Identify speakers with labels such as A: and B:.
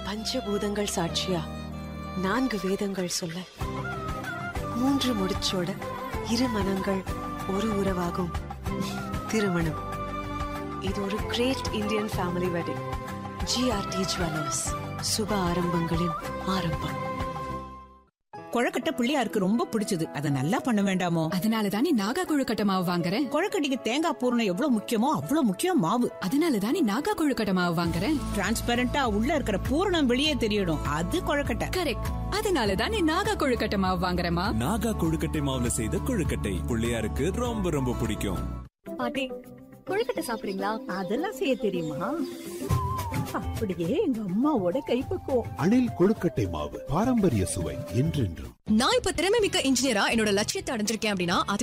A: பஞ்சபூதங்கள் சாட்சியா நான்கு வேதங்கள் சொல்ல மூன்று முடிச்சோட இரு மனங்கள் ஒரு உறவாகும் திருமணம் இது ஒரு great Indian family wedding GRT jewellers சுப ஆரம்பங்களின் ஆரம்பம்
B: கொழக்கட்டை பிள்ளையாருக்கு ரொம்ப பிடிச்சது அதை நல்லா பண்ண வேண்டாமோ
C: அதனால தானே நாகா கொழுக்கட்டை மாவு வாங்குறேன்
B: கொழக்கட்டைக்கு தேங்காய் பூரணம் எவ்வளவு முக்கியமோ அவ்வளவு முக்கியம் மாவு
C: அதனால தானே நாகா கொழுக்கட்டை மாவு வாங்குறேன்
B: டிரான்ஸ்பரண்டா உள்ள இருக்கிற பூரணம் வெளியே தெரியணும் அது கொழக்கட்டை
C: கரெக்ட் அதனால தானே நாகா கொழுக்கட்டை மாவு வாங்குறேமா
D: நாகா கொழுக்கட்டை மாவுல செய்த கொழுக்கட்டை பிள்ளையாருக்கு ரொம்ப ரொம்ப பிடிக்கும்
E: பாட்டி கொழுக்கட்டை சாப்பிடுறீங்களா
B: அதெல்லாம் செய்ய தெரியுமா அப்படியே எங்க அம்மாவோட கைப்பக்குவம்
F: அணில் கொழுக்கட்டை மாவு பாரம்பரிய சுவை என்றென்றும்
E: நான் இப்ப திறமை மிக்க இன்ஜினியரா என்னோட லட்சியத்தை அடைஞ்சிருக்கேன் அப்படின்னா அதுக்கு